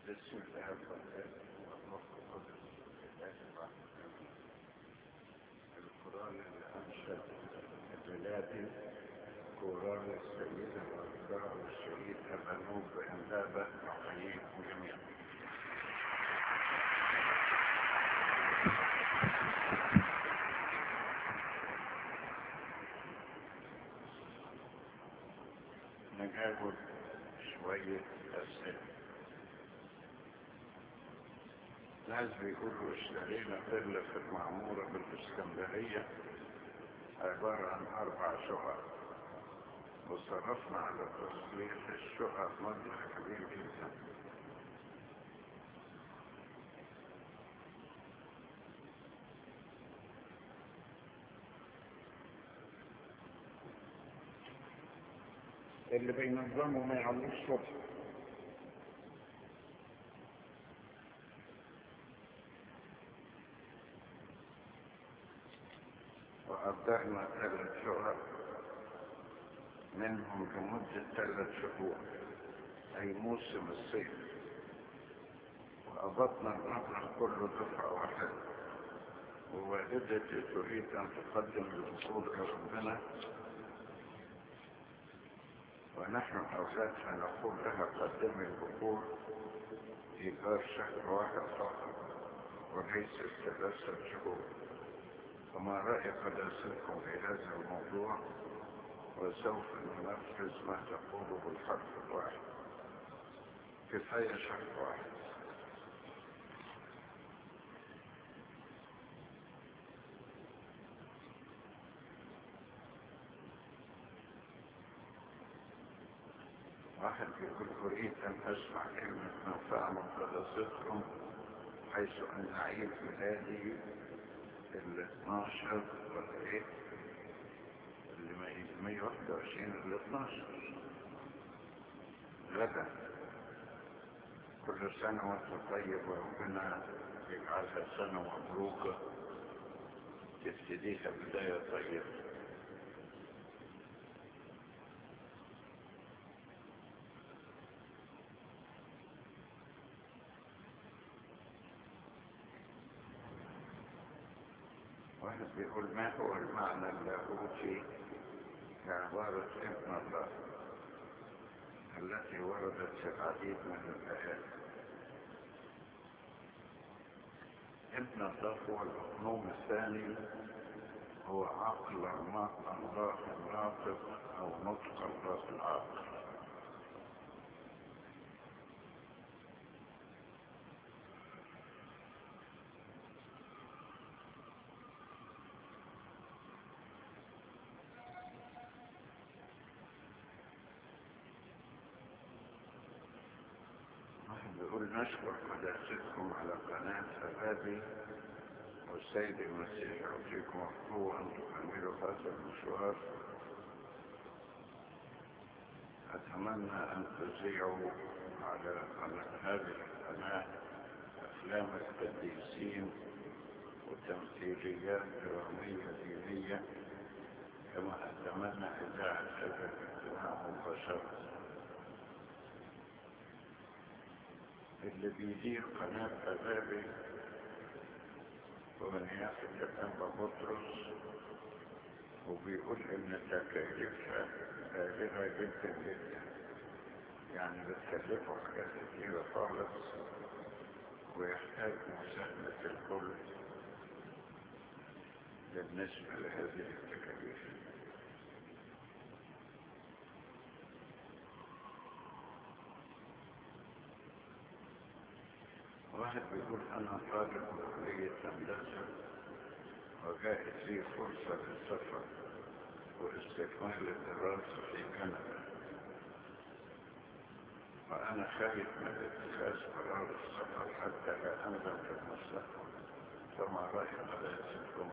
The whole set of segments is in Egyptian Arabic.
بسم الله الرحمن الرحيم القرآن اللي أنشأ بلادي قرآن السيد الأربعة والشهيد أبنوب بإنبابة وحييكم جميعا نجاوب شوية أسئلة ناس بيقولوا اشترينا فيلا في المعمورة بالإسكندرية عبارة عن أربع شقق وصرفنا على تصليح الشقق مبلغ كبير جدا اللي بينظموا ما يعملوش صبح وأبدأنا ثلاث شهور منهم لمدة ثلاث شهور أي موسم الصيف وأضفنا المبلغ كله دفعة واحدة ووالدتي تريد أن تقدم الوصول لربنا ونحن أولادها نقول لها قدمي البخور إيجار شهر واحد فقط وليس ثلاثة شهور وما رأي قداستكم في هذا الموضوع وسوف ننفذ ما تقوله بالحرف الواحد كفاية شهر واحد واحد يقول أريد أن أسمع كلمة منفعة من قداستكم حيث أن عيد ميلادي ال 12 ولا ايه اللي ما 121 ال 12 غدا كل سنة وانت طيب وربنا يجعلها سنة مبروكة تبتديها بداية طيبة واحد بيقول ما هو المعنى اللاهوتي لعبارة ابن الله التي وردت في العديد من الآيات ابن الله هو الأقنوم الثاني هو عقل الله الناطق أو نطق الله العاقل بيقول نشكر قداستكم على قناة أبابي والسيد المسيح يعطيكم القوة أن تكملوا هذا المشوار أتمنى أن تذيعوا على هذه القناة أفلام القديسين وتمثيليات درامية دينية كما أتمنى إذاعة هذا الاجتماع مباشرة اللي بيدير قناة أبابي هو نيافة الأنبا بطرس وبيقول إن تكاليفها بالغة جدا جدا يعني بتكلفه حاجات كتيرة خالص ويحتاج مساهمة الكل بالنسبة لهذه التكاليف واحد بيقول انا طالب كلية هندسة وجاءت لي فرصة للسفر واستكمال الدراسة في كندا وأنا خايف من اتخاذ قرار السفر حتى لا أندم في المستقبل فما رأي قداستكم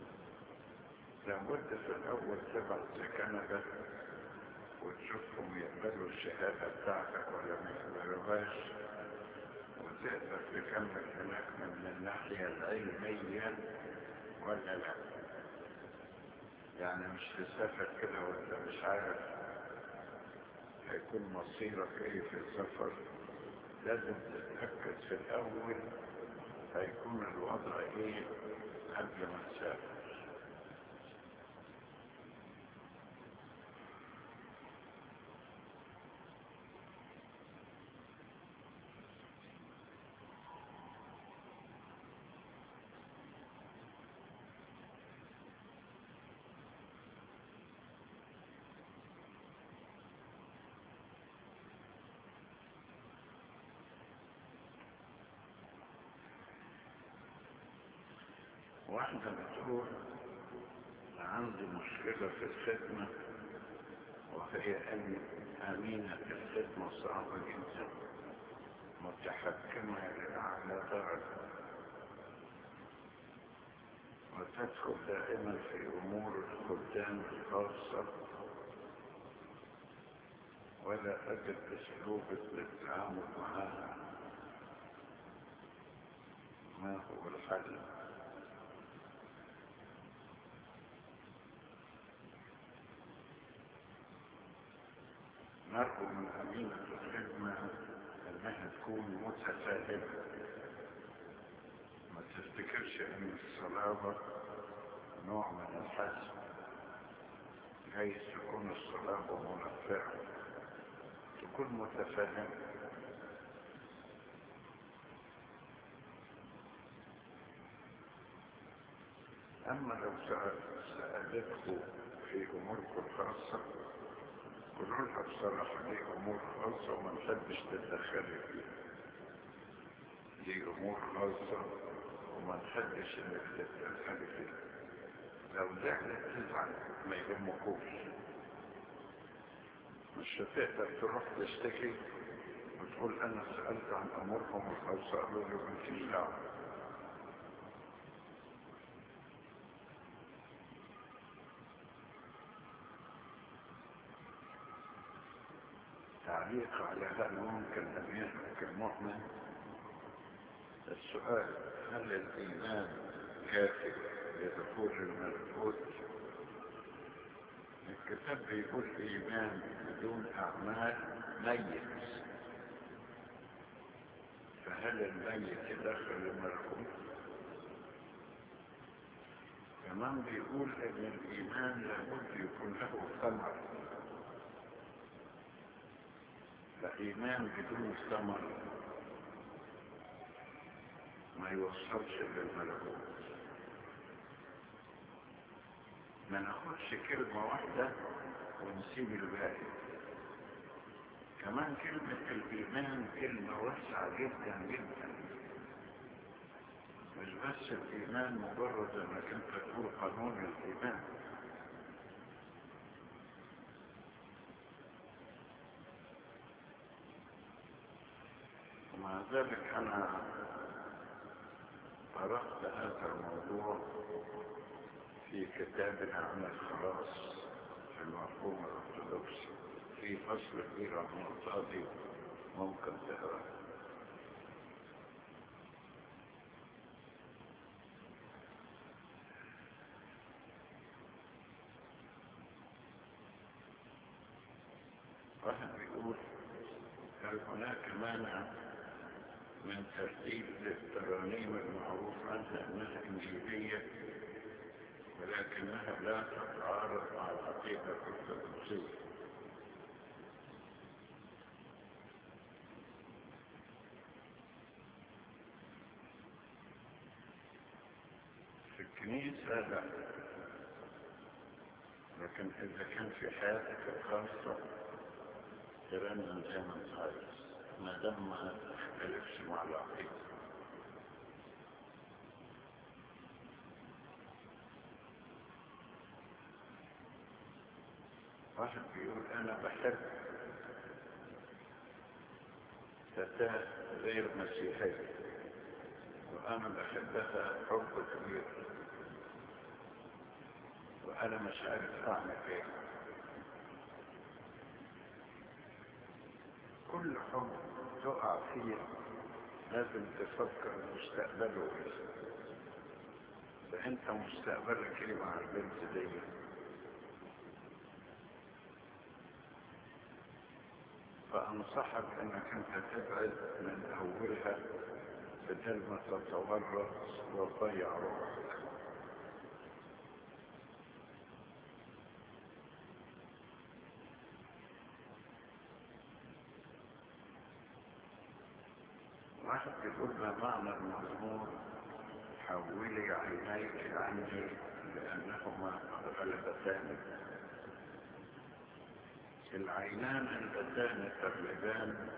لابد في الأول تبعت لكندا وتشوفهم يقبلوا الشهادة بتاعتك ولا ما يقبلوهاش وتقدر تكمل هناك من الناحية العلمية ولا لا يعني مش تسافر كده وانت مش عارف هيكون مصيرك ايه في السفر لازم تتأكد في الأول هيكون الوضع ايه قبل ما تسافر واحدة بتقول عندي مشكلة في الخدمة وهي أن أمينة الخدمة صعبة جدا متحكمة للأعلى درجة وتدخل دائما في أمور الخدام الخاصة ولا أجد أسلوب للتعامل معها ما هو الحل نرجو من أمينة الخدمة أنها تكون متفاهمة ما تفتكرش أن الصلابة نوع من الحزم جايز تكون الصلابة منفعة تكون متفاهمة أما لو سألته في أموركم الخاصة قولوا لها بصراحة دي أمور خاصة وما نحبش تتدخلي فيها دي أمور خاصة وما نحبش إنك تتدخلي فيها لو زعلت تزعل ما يهمكوش مش هتقدر تروح تشتكي وتقول أنا سألت عن أمورهم الخاصة قالوا لي مالكيش دعوة تعليق على هل ممكن أن يهلك المؤمن السؤال هل الإيمان كافي لدخول الملكوت الكتاب بيقول إيمان بدون أعمال ميت فهل الميت يدخل الملكوت كمان بيقول ان الايمان لابد يكون له ثمر فإيمان بدون ثمر ما يوصلش للملكوت ما ناخدش كلمة واحدة ونسيب الباقي كمان كلمة الإيمان كلمة واسعة جدا جدا مش بس الإيمان مجرد انك انت تقول قانون الإيمان ومع ذلك أنا طرحت هذا الموضوع في كتابنا عن الخلاص في المفهوم الأرثوذكسي في فصل كبير عن النقطة دي ممكن تقرأ واحد بيقول هل هناك مانع من ترتيب الترانيم المعروف عنها انها انجيليه ولكنها لا تتعارض مع العقيده الارثوذكسيه في الكنيسه لا لكن اذا كان في حياتك الخاصه ترنم زي ما انت عايز ما دام ما تختلفش مع العقيدة واحد بيقول انا بحب فتاة غير مسيحية وانا بحبها حب كبير وانا مش عارف اعمل ايه كل حب تقع فيه لازم تفكر مستقبله ايه فانت مستقبلك ايه مع البنت دي فأنصحك أنك أنت تبعد من أولها بدل ما تتورط وتضيع روحك واحد يقول ما معنى المزمور حولي عينيك عني لأنهما غلبتان العينان اللتان تغلبان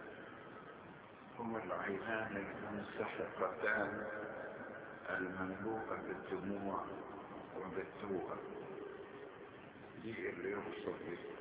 هما العينان المنسحقتان المملوءة بالدموع وبالتوبة دي اللي يوصل بيه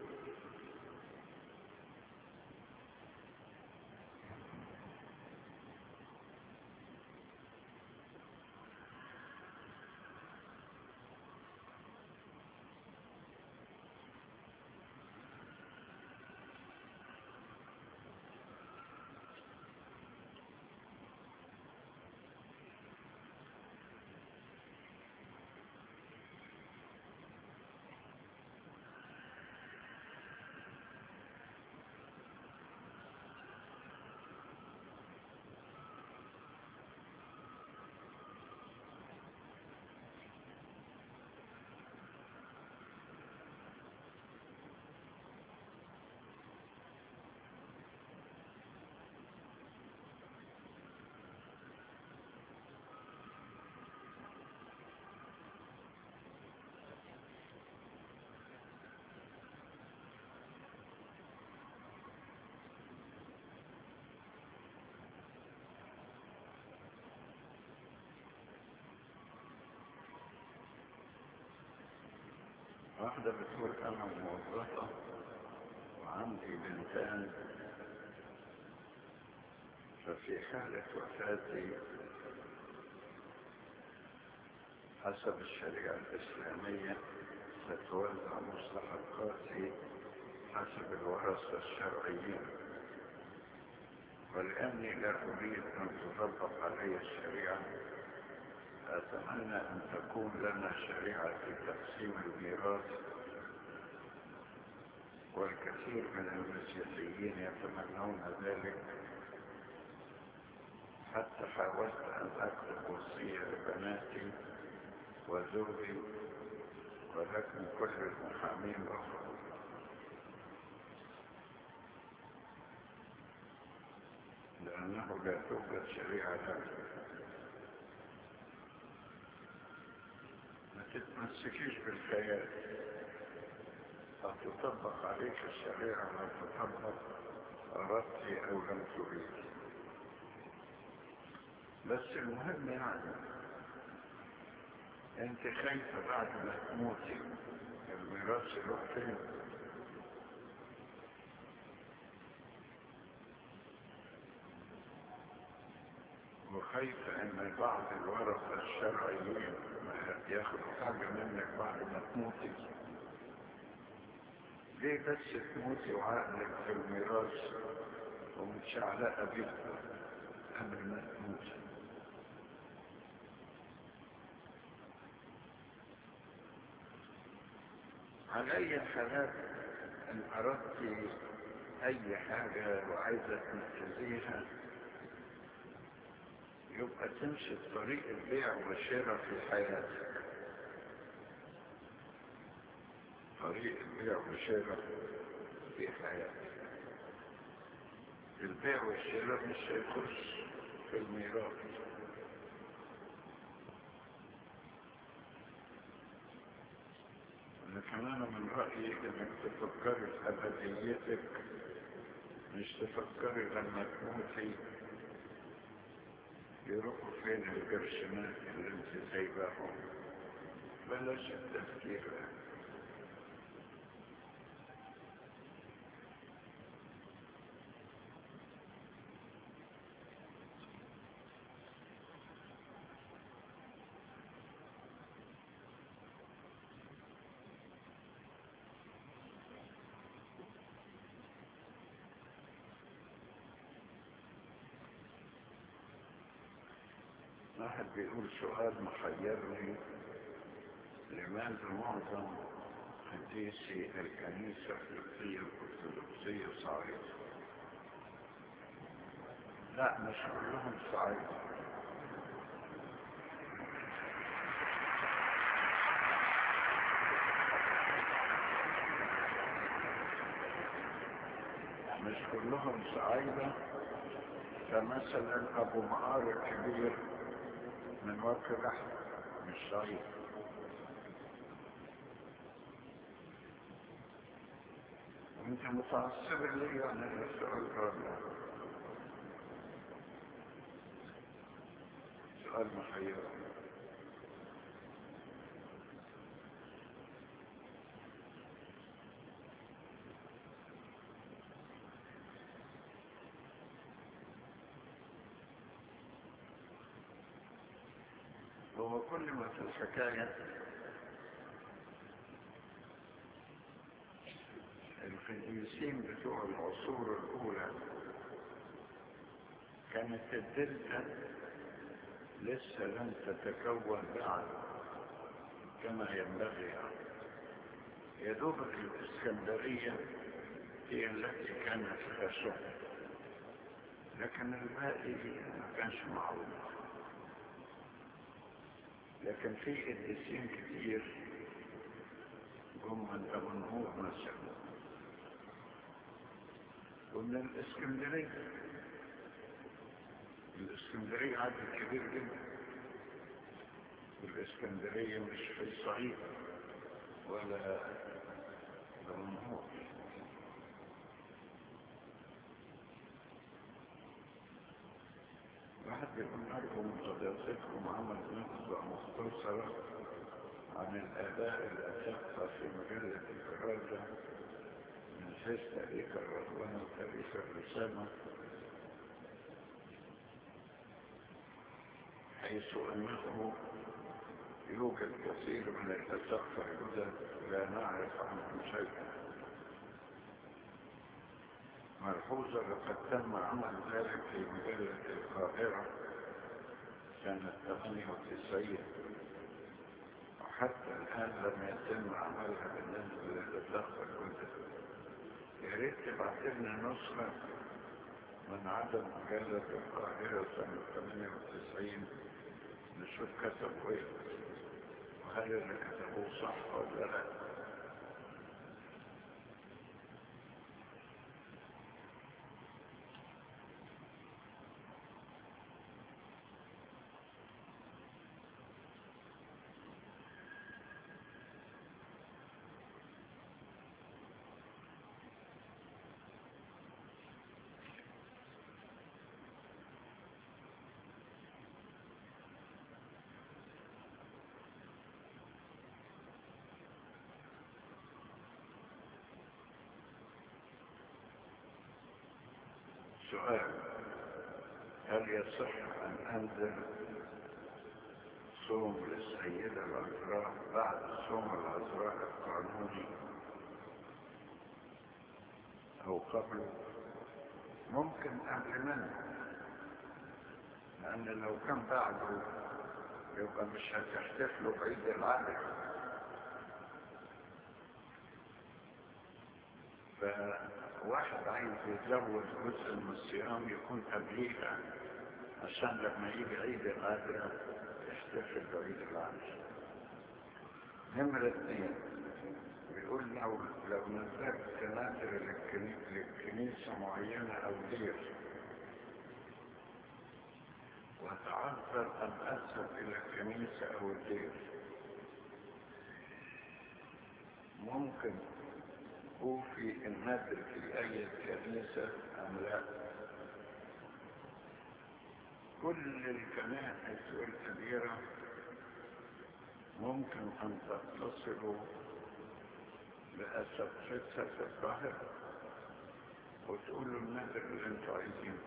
واحدة بتقول أنا موظفة وعندي بنتان ففي حالة وفاتي حسب الشريعة الإسلامية تتوزع مستحقاتي حسب الورثة الشرعيين ولأني لا أريد أن تطبق علي الشريعة أتمنى أن تكون لنا شريعة في تقسيم الميراث والكثير من المسيحيين يتمنون ذلك حتى حاولت أن أكتب وصية لبناتي وزوجي ولكن كل المحامين رفضوا لأنه لا توجد شريعة لنا ما تتمسكيش بالخيال هتطبق عليك الشريعة ما تطبق أردت أو لم تريد بس المهم يعني انت خايفة بعد ما تموتي الميراث يروح فين وخايفة ان بعض الورثة الشرعيين ياخدوا حاجة منك بعد ما تموتي ليه بس تموتي وعقلك في الميراث ومتشعلقة بيه قبل ما تموتي على اي حالات ان اردت اي حاجة وعايزة تنفذيها يبقى تمشي في طريق البيع والشراء في حياتك طريق البيع والشراء في حياتك البيع والشراء مش هيخش في الميراث لكن انا من رأيي انك تفكري في ابديتك مش تفكري لما تموتي يروحوا فين القرشنات اللي انت سايباهم بلاش التفكير ده واحد بيقول سؤال محيرني لماذا معظم قديسي الكنيسة القبطية الأرثوذكسية صعيدة لا مش كلهم صعيدة مش كلهم صعيدة فمثلا أبو معار الكبير من وكر أحمد مش صعيد انت متعصب لي عن السؤال الرابع سؤال محير هو كل ما في الحكاية الفرنسيين بتوع العصور الأولى كانت الدلتا لسه لم تتكون بعد كما ينبغي يا دوب الإسكندرية هي التي كانت فيها شغل لكن الباقي ما كانش معروف لكن في قديسين كتير هم من أبو النور مثلا ومن الإسكندرية الإسكندرية عدد كبير جدا والإسكندرية مش في الصعيد ولا بالنهور واحد بيقول لكم صديقتكم عمل نقطة مختصرة عن الآباء الأساقفة في مجلة الكرازة من حيث تاريخ الرهبنة وتاريخ الرسالة حيث أنه يوجد كثير من الأساقفة الجدد لا نعرف عنهم شيئا ملحوظة لقد تم عمل ذلك في مجلة القاهرة سنة 98 وحتى الآن لم يتم عملها بالنسبة للأساقفة الجدد يا ريت تبعت لنا نسخة من عدد مجلة القاهرة سنة 98 نشوف كتبوا ايه وهل اللي كتبوه صح ولا لا سؤال هل يصح أن أنزل صوم للسيدة العذراء بعد صوم العذراء القانوني أو قبله ممكن قبل منه لأن لو كان بعده يبقى مش هتحتفلوا بعيد العدل فواحد عايز يتزوج جزء من الصيام يكون قبليها عشان لما يجي عيد العذراء يحتفل بعيد العذراء نمرة اثنين بيقول لو لو نزلت نادر للكنيسة معينة أو دير وأتعذر أن أذهب إلى الكنيسة أو الدير ممكن أوفي النذر في أي كنيسة أم لا كل الكنائس الكبيرة ممكن أن تتصلوا بأساتذتها في القاهرة وتقولوا النذر اللي انتوا عايزينه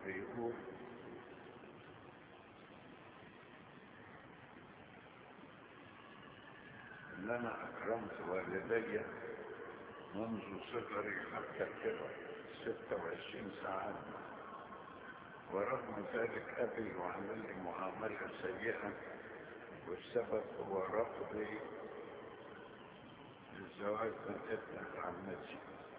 بيقول ان انا اكرمت والدي منذ صغري حتى الكبر 26 ساعة ورغم ذلك ابي يعامل لي معاملة سيئة والسبب هو رفضي للزواج من ابنة عمتي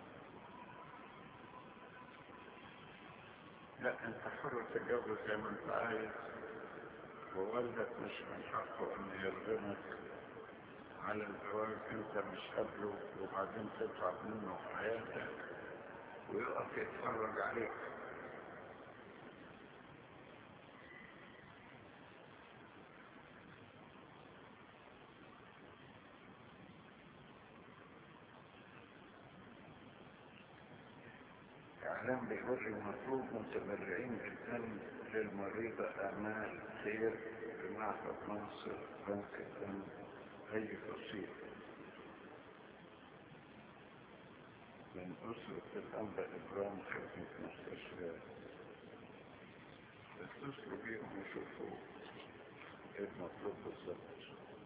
لا انت حر تتجوز زي ما انت عايز ووالدك مش من حقه ان يرغمك على الزواج انت مش قبله وبعدين تتعب منه في حياتك ويقف يتفرج عليك اعلام بيقول لي مطلوب متبرعين جدا للمريضة اعمال خير بمعهد مصر بنك الدم اي تصير من اسرة الانبا ابراهيم خدمة مستشفيات اتصلوا بيهم وشوفوا ايه المطلوب بالظبط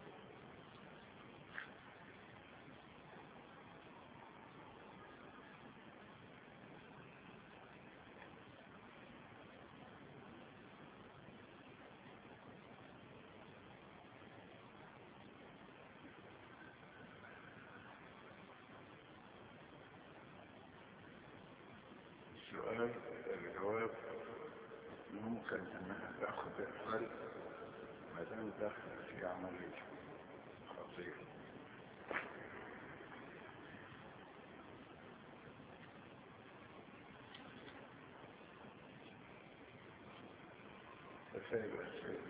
السؤال الجواب ممكن انها تاخد الحل ما دام داخل في عملية خطيرة كفاية الأسئلة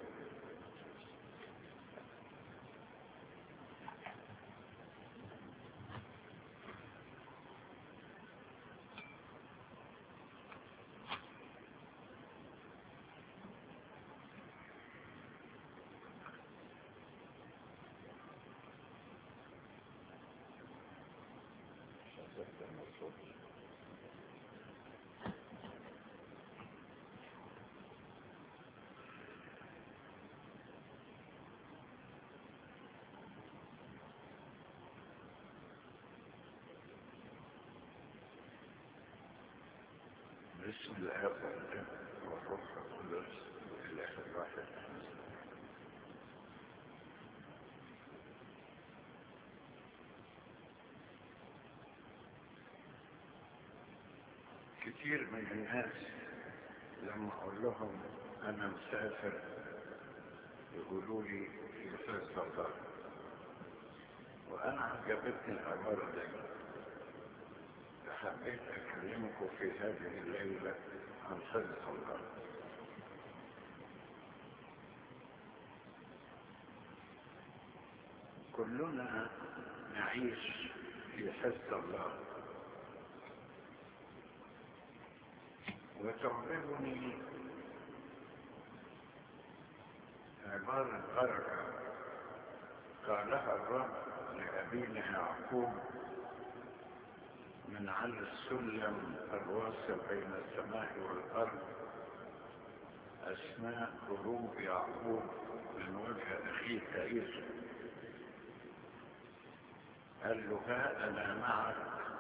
بسم الله والابن والروح القدس والاله الواحد كتير من الناس لما اقول لهم انا مسافر يقولوا لي في فلسفه الله وانا عجبتني العباره دي حبيت أكلمكم في هذه الليلة عن صدق الله كلنا نعيش في حس الله وتعجبني عبارة بركة قالها الرب لأبينا يعقوب من على السلم الواصل بين السماء والأرض أثناء هروب يعقوب من وجه أخيه عيسى قال له ها أنا معك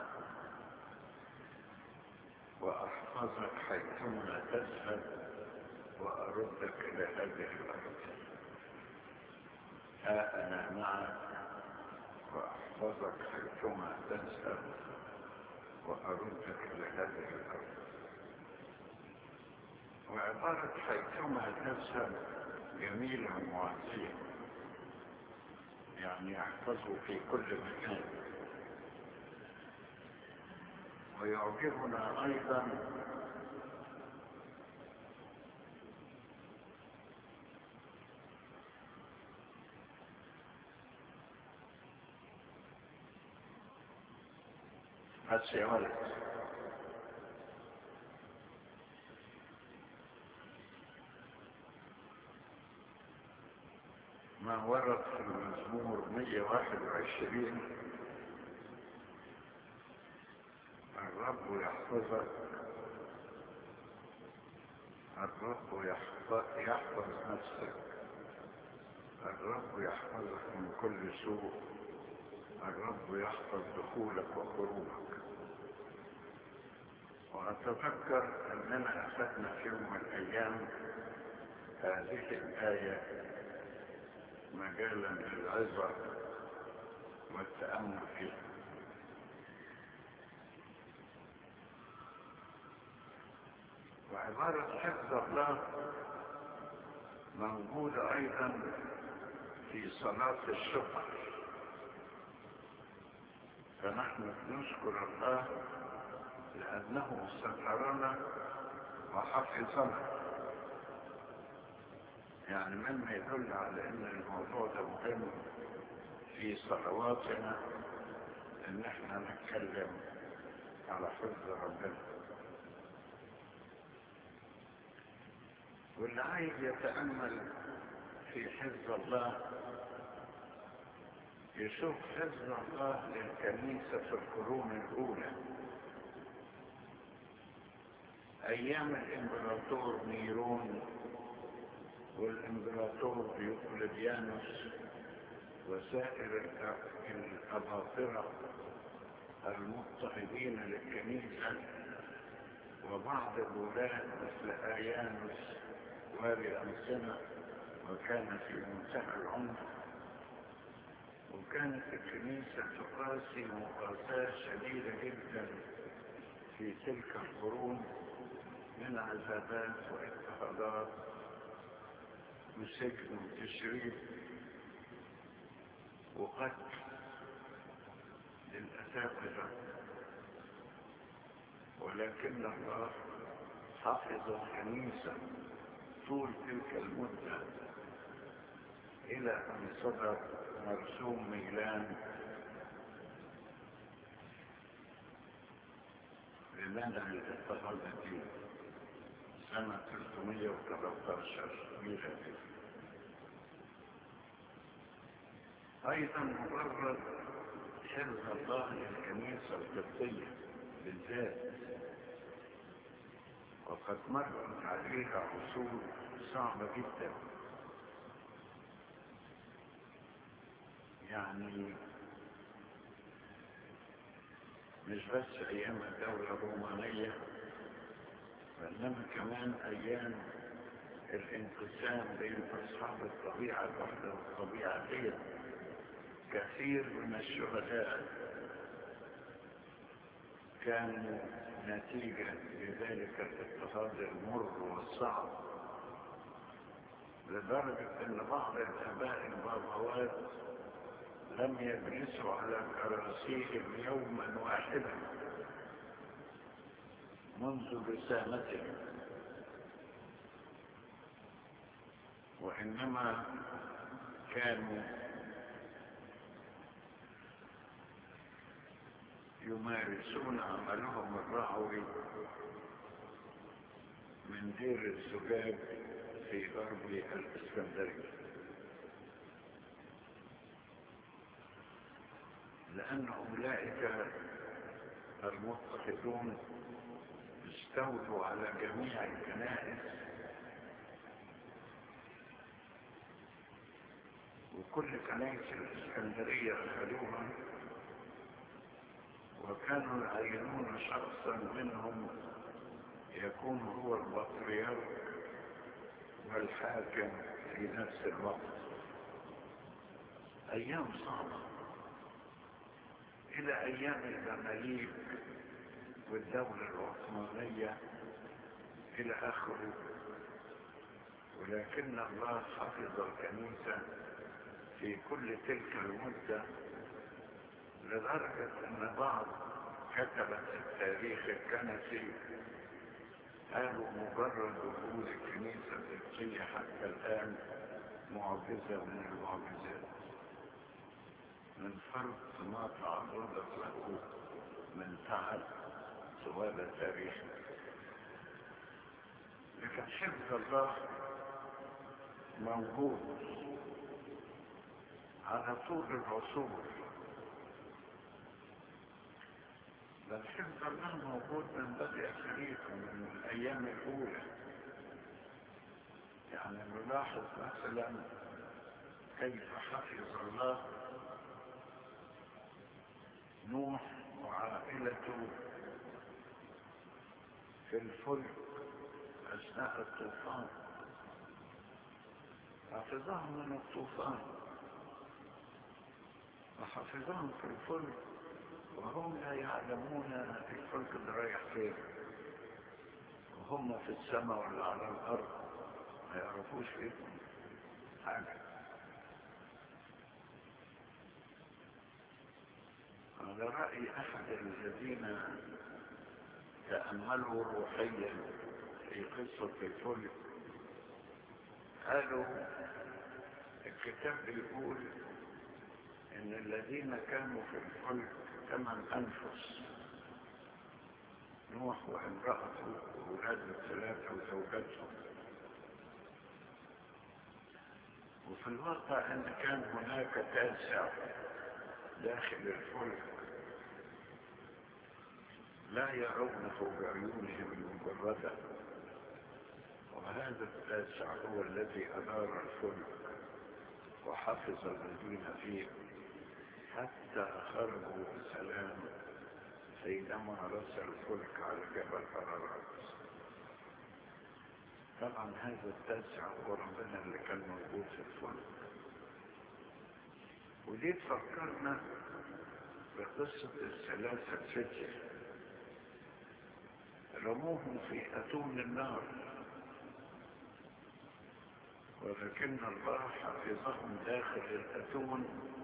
وأحفظك حيثما تذهب وأردك إلى هذه الأرض ها أنا معك وأحفظك حيثما تذهب وأردك إلى هذه الأرض وعبارة حيثما تذهب جميلة ومعزية يعني يحفظه في كل مكان ويعجبنا أيضا بس يا ولد ما ورد في المزمور 121 الرب يحفظك الرب يحفظ, يحفظ نفسك الرب يحفظك من كل سوء الرب يحفظ دخولك وخروجك وأتذكر أننا أخذنا في يوم من الأيام هذه الآية مجالا للعظة والتأمل فيها وعبارة حفظ الله موجودة أيضا في صلاة الشكر فنحن نشكر الله لأنه سترنا وحفظنا يعني مما يدل على أن الموضوع ده مهم في صلواتنا أن احنا نتكلم على حفظ ربنا واللي عايز يتأمل في حفظ الله يشوف حفظ الله للكنيسة في القرون الأولى أيام الإمبراطور نيرون والإمبراطور ديوكليديانوس وسائر الأباطرة المضطهدين للكنيسة وبعض الولاة مثل آيانوس والي أنسنة وكان في منتهى العنف وكانت الكنيسة تقاسي مقاساة شديدة جدا في تلك القرون من عذابات واضطهادات وسجن وتشريد وقتل للأساتذة ولكن الله حفظ الكنيسة طول تلك المدة إلى أن صدر مرسوم ميلان لمنع الاضطهاد الدين سنة 313 ميلادي أيضا مجرد حفظ الله للكنيسة القبطية بالذات وقد مرت عليها عصور صعبة جدا يعني مش بس أيام الدولة الرومانية وإنما كمان أيام الانقسام بين أصحاب الطبيعة الواحدة والطبيعة غير كثير من الشهداء كانوا نتيجة لذلك الاضطهاد المر والصعب لدرجة ان بعض الاباء البابوات لم يجلسوا على كراسيهم يوما واحدا منذ رسالتهم وانما كانوا يمارسون عملهم الرعوي من دير الزجاج في غرب الاسكندريه لأن أولئك المضطهدون استولوا على جميع الكنائس وكل كنائس الإسكندرية أخذوها وكانوا يعينون شخصا منهم يكون هو البطريرك والحاكم في نفس الوقت أيام صعبة إلى أيام المماليك والدولة العثمانية إلى آخره ولكن الله حفظ الكنيسة في كل تلك المدة لدرجة أن بعض كتبة التاريخ الكنسي قالوا مجرد وجود الكنيسة القبطية حتى الآن معجزة من المعجزات من فرط ما تعرضت له من تعب طوال التاريخ لكن حفظ الله موجود على طول العصور بل حفظ الله موجود من بدء التاريخ ومن الايام الاولى يعني نلاحظ مثلا كيف حفظ الله نوح وعائلته في الفلك أثناء الطوفان حفظهم من الطوفان وحفظهم في الفلك وهم لا يعلمون الفلك ده رايح فين وهم في السماء ولا على الأرض ما يعرفوش فين حاجة على رأي أحد الذين تأملوا روحيا في قصة الفلك قالوا الكتاب بيقول ان الذين كانوا في الفلك ثمان انفس نوح وامرأته وولاده الثلاثة وزوجاتهم وفي الواقع ان كان هناك تاسع داخل الفلك لا يرونه بعيونهم المجردة وهذا التاسع هو الذي أدار الفلك وحفظ الذين فيه حتى خرجوا بسلام حينما رسى الفلك على جبل حرارات طبعا هذا التاسع هو ربنا اللي كان موجود في الفلك ودي تفكرنا بقصة الثلاثة فتية رموهم في أتون النار ولكن الله حفظهم داخل الأتون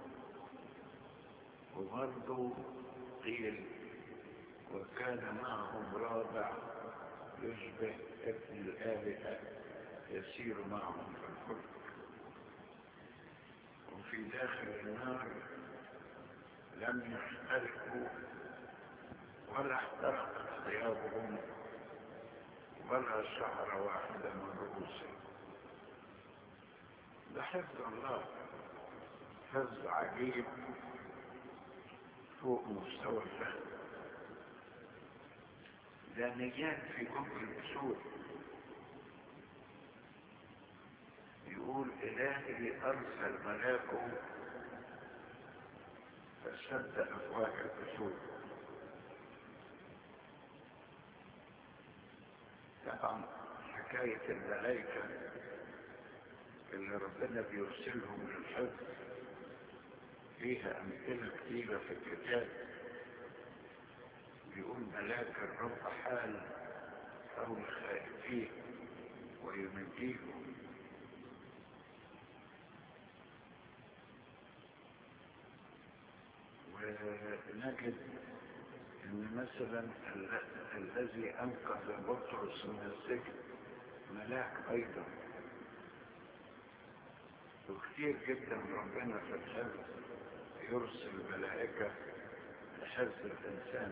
وبرضه قيل وكان معهم رابع يشبه ابن الآلهة يسير معهم في الفلك وفي داخل النار لم يحترقوا ولا احترقت ثيابهم ولا شعر واحدة من رؤوسهم ده حفظ الله حفظ عجيب فوق مستوى الفهم ده نجاة في كفر الأصول يقول إلهي أرسل ملاكه فسد أفواه الأصول طبعا حكاية الملائكة اللي ربنا بيرسلهم للحفظ فيها أمثلة كثيرة في الكتاب بيقول ملاك الرب حال حول خائفيه وينجيهم ونجد ان مثلا ال- الذي انقذ بطرس من السجن ملاك ايضا وكثير جدا ربنا في الحفظ يرسل ملائكة لحفظ الإنسان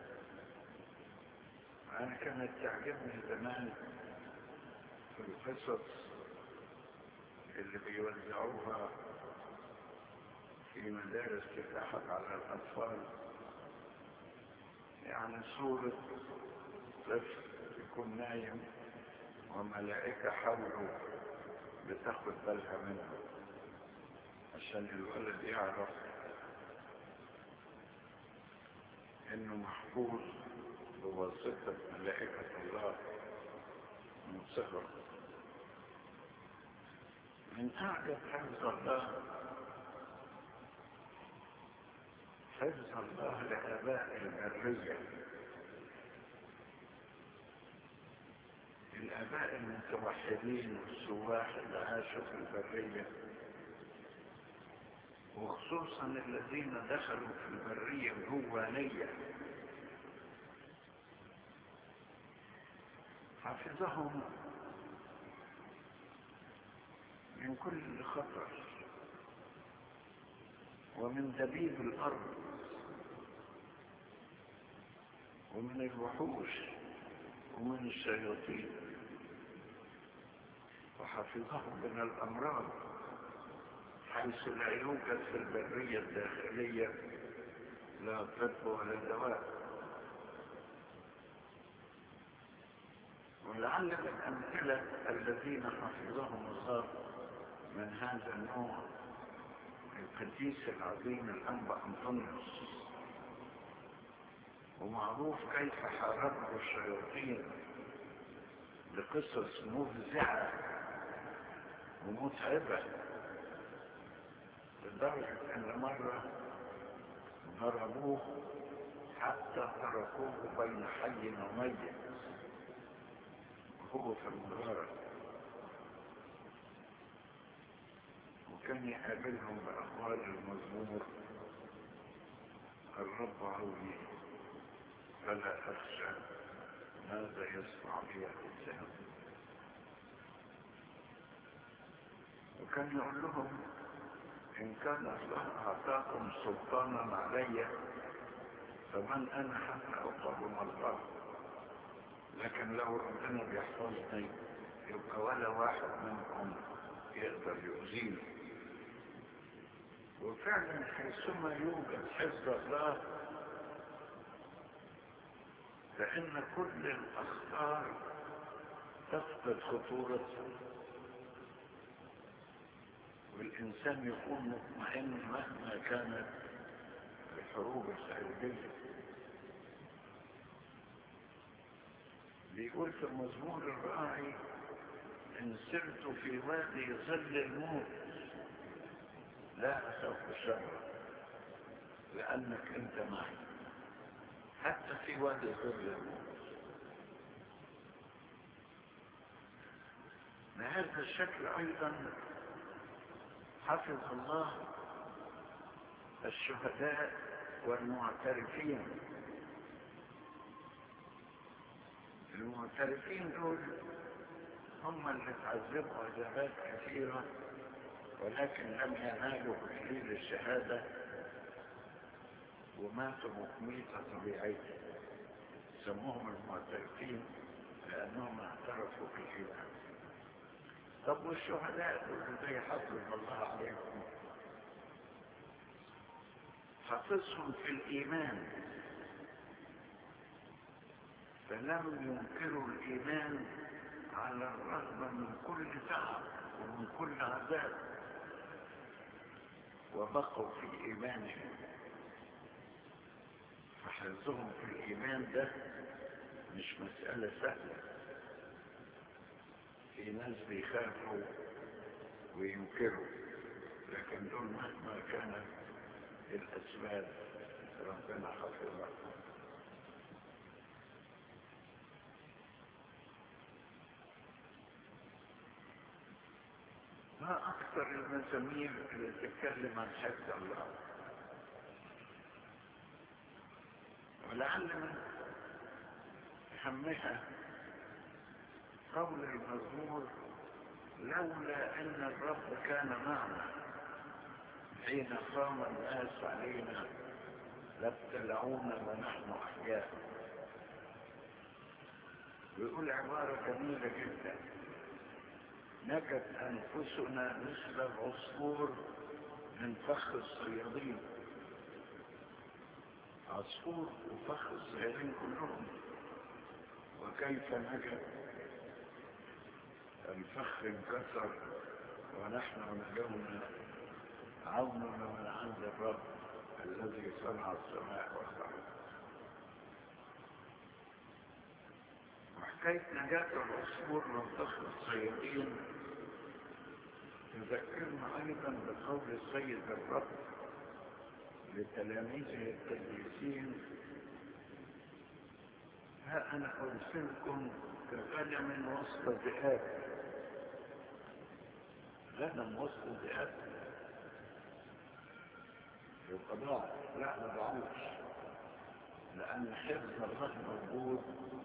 أنا كانت تعجبني زمان في القصص اللي بيوزعوها في مدارس تتاحت على الأطفال يعني صورة طفل يكون نايم وملائكة حوله بتاخد بالها منه عشان الولد يعرف انه محفوظ بواسطة ملائكة الله من صغر من أعجب حفظ الله حفظ الله لآباء البرية الآباء المتوحدين والسواح اللي عاشوا في البرية وخصوصا الذين دخلوا في البرية الجوانية حفظهم من كل خطر ومن دبيب الأرض ومن الوحوش ومن الشياطين وحفظهم من الأمراض حيث لا يوجد في البرية الداخلية لا طب ولا دواء ولعل من الأمثلة الذين حفظهم الله من هذا النوع القديس العظيم الأنبا أنطونيوس ومعروف كيف حاربه الشياطين بقصص مفزعة ومتعبة لدرجة أن مرة ضربوه حتى تركوه بين حي وميت وهو في المغارة وكان يقابلهم بأقوال المزمور الرب عوني فلا أخشى ماذا يصنع بي الإنسان وكان يقول لهم إن كان الله أعطاكم سلطانا علي فمن أنا حتى أقاوم الله لكن لو ربنا بيحفظني يبقى ولا واحد منكم يقدر يؤذيني وفعلا حيثما يوجد حفظ الله فإن كل الأخطار تفقد خطورتها والإنسان يكون مطمئن مهما كانت الحروب الخارجية بيقول في المزمور الراعي إن سرت في وادي ظل الموت لا أخاف شرا لأنك أنت معي حتى في وادي ظل الموت بهذا الشكل أيضا حفظ الله الشهداء والمعترفين المعترفين دول هم اللي تعذبوا عذابات كثيرة ولكن لم ينالوا تحليل الشهادة وماتوا ميتة طبيعية سموهم المعترفين لأنهم اعترفوا بالإيمان طب والشهداء دول ازاي حفظ الله عليهم حفظهم في الإيمان فلم ينكروا الإيمان على الرغم من كل تعب ومن كل عذاب وبقوا في إيمانهم فحفظهم في الإيمان ده مش مسألة سهلة في ناس بيخافوا وينكروا لكن دول مهما كانت الأسباب ربنا حفظها ما أكثر المزامير اللي تتكلم عن حفظ الله ولعل من أهمها قول المزمور لولا أن الرب كان معنا حين قام الناس علينا لابتلعونا ونحن أحياء ويقول عبارة جميلة جدا نكت أنفسنا مثل العصفور من فخ الصيادين عصفور وفخ الصيادين كلهم وكيف نجت الفخ انكسر ونحن نجونا عوننا من عند الرب الذي صنع السماء والارض وحكايه نجاه العصفور من فخ الصيادين تذكرنا ايضا بقول السيد الرب لتلاميذه القديسين ها انا ارسلكم كغنم وسط ذئاب غنم وسط ذئاب يبقى ضاع لا ما ضاعوش لان حفظ الله موجود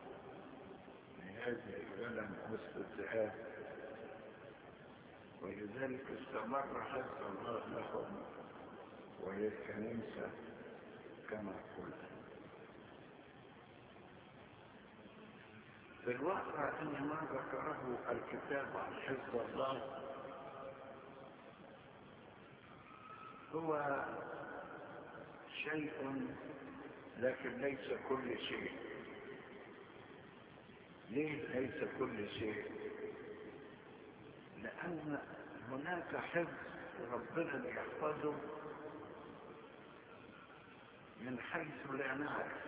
لهذه الغنم وسط الذئاب ولذلك استمر حفظ الله لهم وللكنيسة كما قلت في الواقع ان ما ذكره الكتاب عن حفظ الله هو شيء لكن ليس كل شيء ليه ليس كل شيء لأن هناك حفظ ربنا بيحفظه من حيث لا نعرف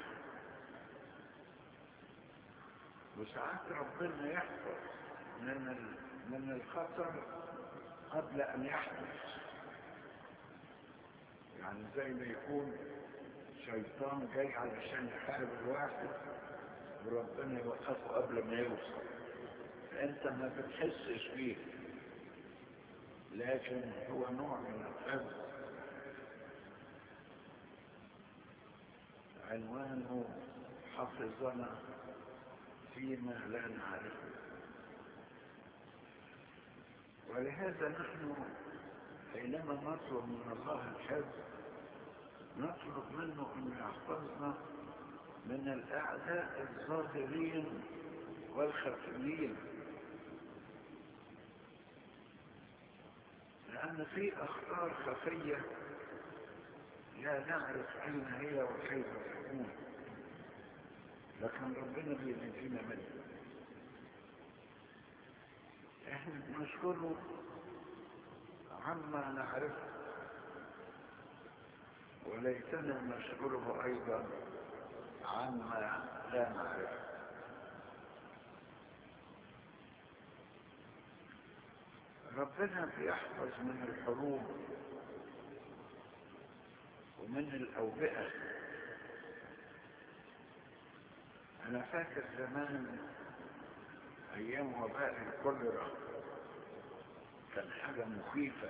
وساعات ربنا يحفظ من من الخطر قبل أن يحدث يعني زي ما يكون شيطان جاي علشان يحارب الواحد وربنا يوقفه قبل ما يوصل فأنت ما بتحسش بيه لكن هو نوع من الحفظ عنوانه حفظنا فيما لا نعرفه ولهذا نحن حينما نطلب من الله الحفظ نطلب منه أن يحفظنا من الأعداء الظاهرين والخفيين لأن في أخطار خفية لا نعرف أين هي وكيف تكون لكن ربنا بينجينا منها احنا بنشكره عما نعرفه وليتنا نشكره ايضا عما لا نعرفه ربنا بيحفظ من الحروب ومن الأوبئة أنا فاكر زمان أيام وباء الكوليرا كان حاجة مخيفة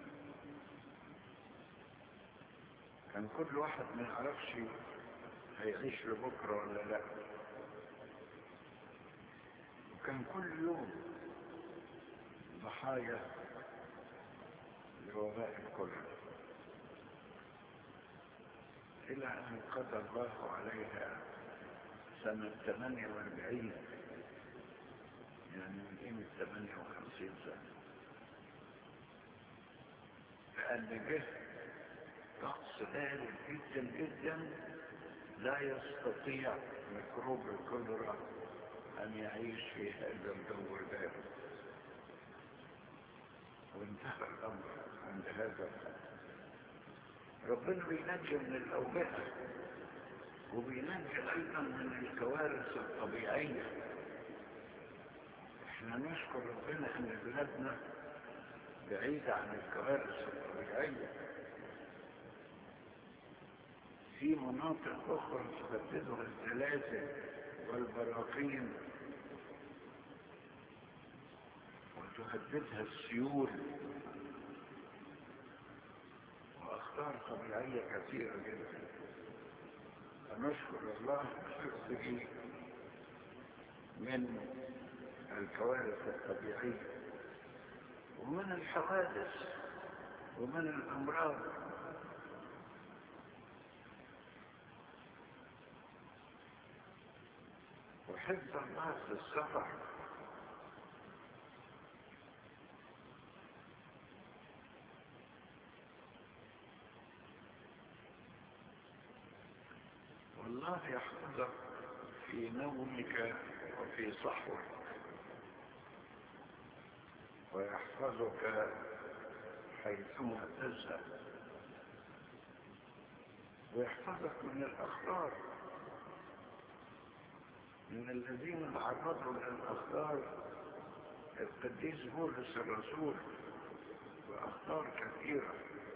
كان كل واحد ما يعرفش هيعيش لبكرة ولا لا وكان كل يوم ضحايا لوباء الكوليرا إلى أن قضى الله عليها سنة 48 يعني من قيمة 58 سنة لأن جه شخص بارد جدا جدا لا يستطيع ميكروب الكوليرا أن يعيش في هذا الجو البارد وانتهى الأمر عند هذا ربنا بينجي من الأوبئة وبينجي أيضا من الكوارث الطبيعية احنا نشكر ربنا ان بلادنا بعيدة عن الكوارث الطبيعية في مناطق أخرى تبددها الزلازل والبراكين وتهددها السيول وأخطار طبيعية كثيرة جدا فنشكر الله بحفظه من الكوارث الطبيعية ومن الحوادث ومن الأمراض وحفظ الله في السفر والله يحفظك في نومك وفي صحوك ويحفظك حيثما تذهب ويحفظك من الأخطار من الذين تعرضوا للأخطار القديس بولس الرسول وأخطار كثيرة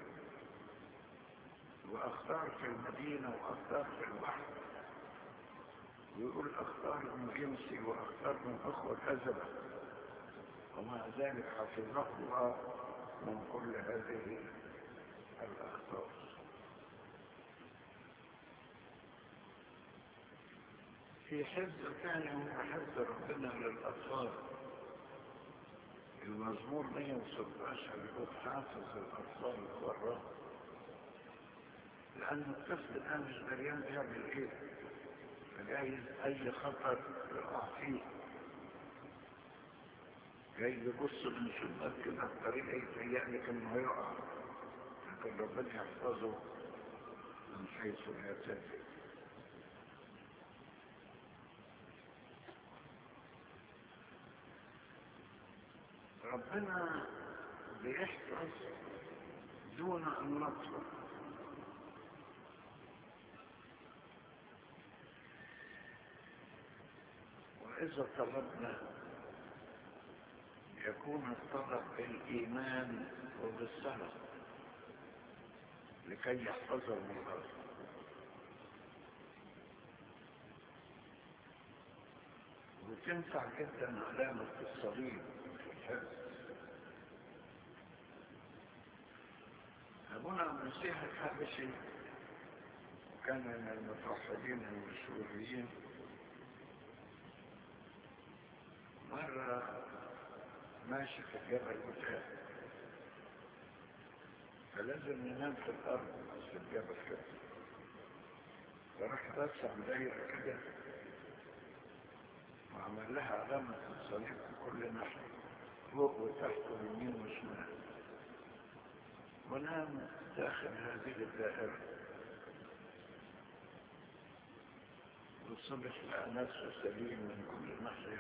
وأخطار في المدينة وأخطار في البحر ويقول أخطار من جنسي وأخطار من أخوة كذبة ومع ذلك حفظه الله من كل هذه الأخطار في حفظ ثاني هو حفظ ربنا للأطفال المزمور 116 يقول حافظ الأطفال والرب لأن الطفل الآن مش دريان بيعمل إيه فجايز أي خطر يقع فيه جاي يبص من شباك كده بطريقة يتهيأ لك إنه هيقع لكن ربنا يحفظه من حيث لا تدري ربنا بيحفظ دون أن نطلب وإذا طلبنا يكون الطلب بالإيمان وبالصلاة لكي يحفظهم الله وتنفع جدا علامة الصليب في الحفظ أبونا المسيح الحبشي كان من المتوحدين المشهورين مرة ماشي في الجبل بتاعه فلازم ينام في الأرض في الجبل كده فراح رسم دايرة كده وعمل لها علامة الصليب في كل ناحية فوق وتحت ويمين وشمال ونام داخل هذه الدائرة والصبح لقى نفسه سليم من كل ناحية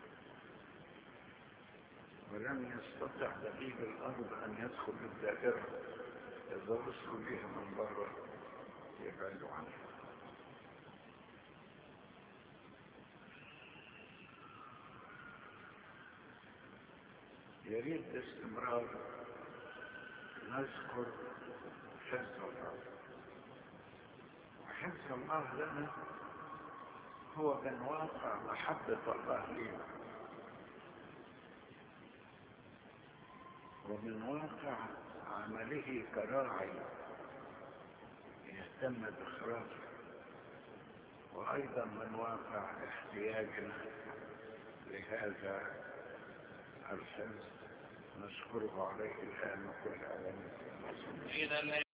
ولم يستطع دقيق الأرض أن يدخل الدائرة إذا وصلوا بها من بره يبعدوا عنها يريد باستمرار نذكر حفظ الله وحفظ الله لنا هو من واقع محبة الله لنا ومن واقع عمله كراعي يهتم بإخراجه وأيضا من واقع احتياجنا لهذا الحفظ نشكره عليه الآن وكل عالم